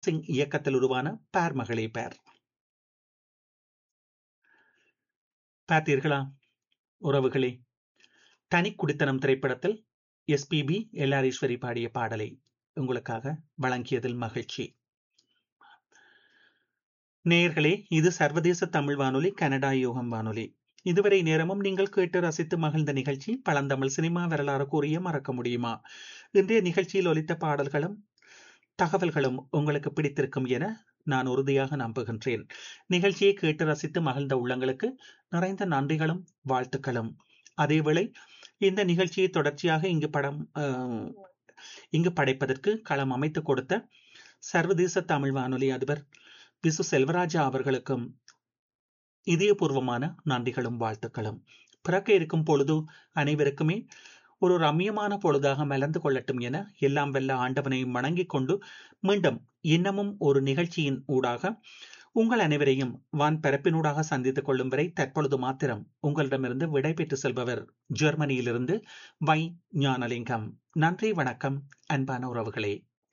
சிங் இயக்கத்தில் உருவான பேர் மகளே பேர் பார்த்தீர்களா உறவுகளே தனி குடித்தனம் திரைப்படத்தில் எஸ்பிபி எல்லாரீஸ்வரி பாடிய பாடலை உங்களுக்காக வழங்கியதில் மகிழ்ச்சி நேயர்களே இது சர்வதேச தமிழ் வானொலி கனடா யோகம் வானொலி இதுவரை நேரமும் நீங்கள் கேட்டு ரசித்து மகிழ்ந்த நிகழ்ச்சி பழந்தமிழ் சினிமா வரலாறு கூறிய மறக்க முடியுமா இன்றைய நிகழ்ச்சியில் ஒலித்த பாடல்களும் தகவல்களும் உங்களுக்கு பிடித்திருக்கும் என நான் உறுதியாக நம்புகின்றேன் நிகழ்ச்சியை கேட்டு ரசித்து மகிழ்ந்த உள்ளங்களுக்கு நிறைந்த நன்றிகளும் வாழ்த்துக்களும் அதேவேளை இந்த நிகழ்ச்சியை தொடர்ச்சியாக இங்கு படம் இங்கு படைப்பதற்கு களம் அமைத்து கொடுத்த சர்வதேச தமிழ் வானொலி அதிபர் விசு செல்வராஜா அவர்களுக்கும் இதயபூர்வமான நன்றிகளும் வாழ்த்துக்களும் பிறக்க இருக்கும் பொழுது அனைவருக்குமே ஒரு ரம்யமான பொழுதாக மலர்ந்து கொள்ளட்டும் என எல்லாம் வெல்ல ஆண்டவனையும் வணங்கிக் கொண்டு மீண்டும் இன்னமும் ஒரு நிகழ்ச்சியின் ஊடாக உங்கள் அனைவரையும் வான் பரப்பினூடாக சந்தித்துக் கொள்ளும் வரை தற்பொழுது மாத்திரம் உங்களிடமிருந்து விடை பெற்று செல்பவர் ஜெர்மனியிலிருந்து வை ஞானலிங்கம் நன்றி வணக்கம் அன்பான உறவுகளே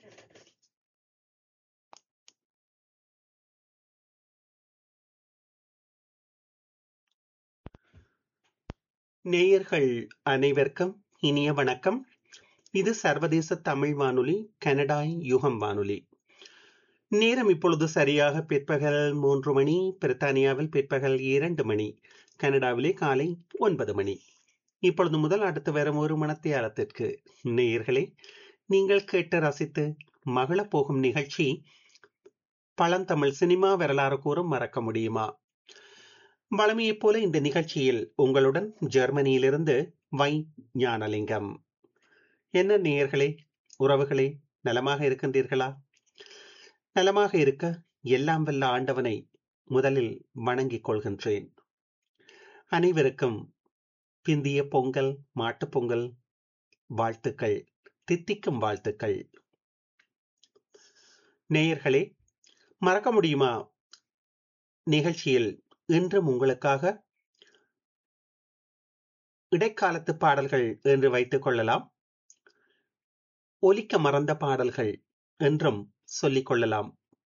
நேயர்கள் அனைவருக்கும் இனிய வணக்கம் இது சர்வதேச தமிழ் வானொலி கனடாய் யுகம் வானொலி நேரம் இப்பொழுது சரியாக பிற்பகல் மூன்று மணி பிரித்தானியாவில் பிற்பகல் இரண்டு மணி கனடாவிலே காலை ஒன்பது மணி இப்பொழுது முதல் அடுத்து வரும் ஒரு மணத்தியாலத்திற்கு நேயர்களே நீங்கள் கேட்டு ரசித்து மகள போகும் நிகழ்ச்சி பழந்தமிழ் சினிமா வரலாறு கூறும் மறக்க முடியுமா வளமையைப் போல இந்த நிகழ்ச்சியில் உங்களுடன் ஜெர்மனியிலிருந்து வை ஞானலிங்கம் என்ன நேயர்களே உறவுகளே நலமாக இருக்கின்றீர்களா நலமாக இருக்க எல்லாம் வல்ல ஆண்டவனை முதலில் வணங்கிக் கொள்கின்றேன் அனைவருக்கும் பிந்திய பொங்கல் மாட்டுப் பொங்கல் வாழ்த்துக்கள் தித்திக்கும் வாழ்த்துக்கள் நேயர்களே மறக்க முடியுமா நிகழ்ச்சியில் இன்றும் உங்களுக்காக இடைக்காலத்து பாடல்கள் என்று வைத்துக் கொள்ளலாம் ஒலிக்க மறந்த பாடல்கள் என்றும் சொல்லிக் கொள்ளலாம்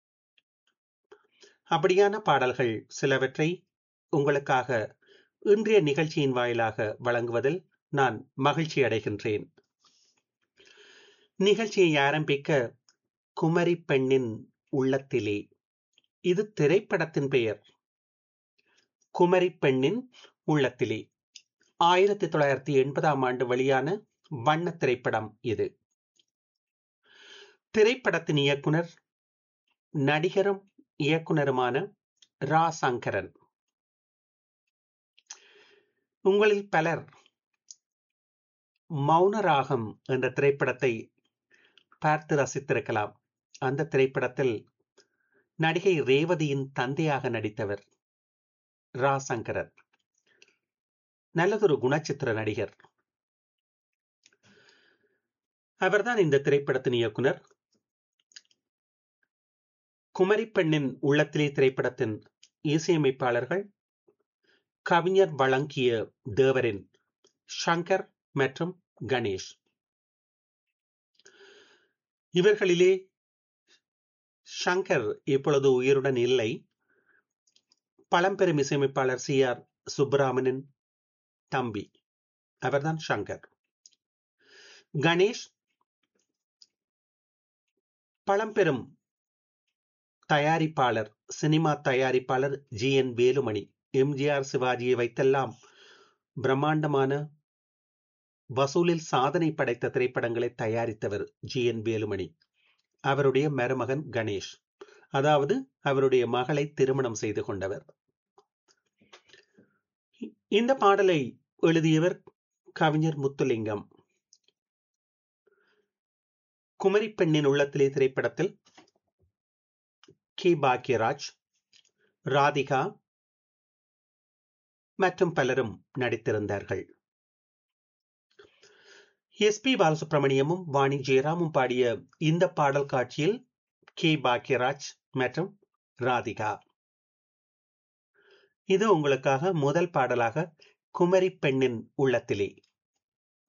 அப்படியான பாடல்கள் சிலவற்றை உங்களுக்காக இன்றைய நிகழ்ச்சியின் வாயிலாக வழங்குவதில் நான் மகிழ்ச்சி அடைகின்றேன் நிகழ்ச்சியை ஆரம்பிக்க குமரி பெண்ணின் உள்ளத்திலே இது திரைப்படத்தின் பெயர் குமரி பெண்ணின் உள்ளத்திலே ஆயிரத்தி தொள்ளாயிரத்தி எண்பதாம் ஆண்டு வெளியான வண்ண திரைப்படம் இது திரைப்படத்தின் இயக்குனர் நடிகரும் இயக்குனருமான ரா சங்கரன் உங்களில் பலர் மௌனராகம் என்ற திரைப்படத்தை பார்த்து ரசித்திருக்கலாம் அந்த திரைப்படத்தில் நடிகை ரேவதியின் தந்தையாக நடித்தவர் ரா சங்கரன் நல்லதொரு குணச்சித்திர நடிகர் அவர்தான் இந்த திரைப்படத்தின் இயக்குனர் குமரி பெண்ணின் உள்ளத்திலே திரைப்படத்தின் இசையமைப்பாளர்கள் கவிஞர் வழங்கிய தேவரின் ஷங்கர் மற்றும் கணேஷ் இவர்களிலே ஷங்கர் இப்பொழுது உயிருடன் இல்லை பழம்பெரும் இசையமைப்பாளர் சி ஆர் சுப்பராமனின் தம்பி அவர்தான் ஷங்கர் கணேஷ் பழம்பெரும் தயாரிப்பாளர் சினிமா தயாரிப்பாளர் ஜி என் வேலுமணி எம்ஜிஆர் சிவாஜியை வைத்தெல்லாம் பிரம்மாண்டமான வசூலில் சாதனை படைத்த திரைப்படங்களை தயாரித்தவர் ஜி என் வேலுமணி அவருடைய மருமகன் கணேஷ் அதாவது அவருடைய மகளை திருமணம் செய்து கொண்டவர் இந்த பாடலை எழுதியவர் கவிஞர் முத்துலிங்கம் குமரி பெண்ணின் உள்ளத்திலே திரைப்படத்தில் கே பாக்யராஜ் ராதிகா மற்றும் பலரும் நடித்திருந்தார்கள் எஸ் பி பாலசுப்ரமணியமும் வாணி ஜெயராமும் பாடிய இந்த பாடல் காட்சியில் கே பாக்யராஜ் மற்றும் ராதிகா இது உங்களுக்காக முதல் பாடலாக குமரி பெண்ணின் உள்ளத்திலே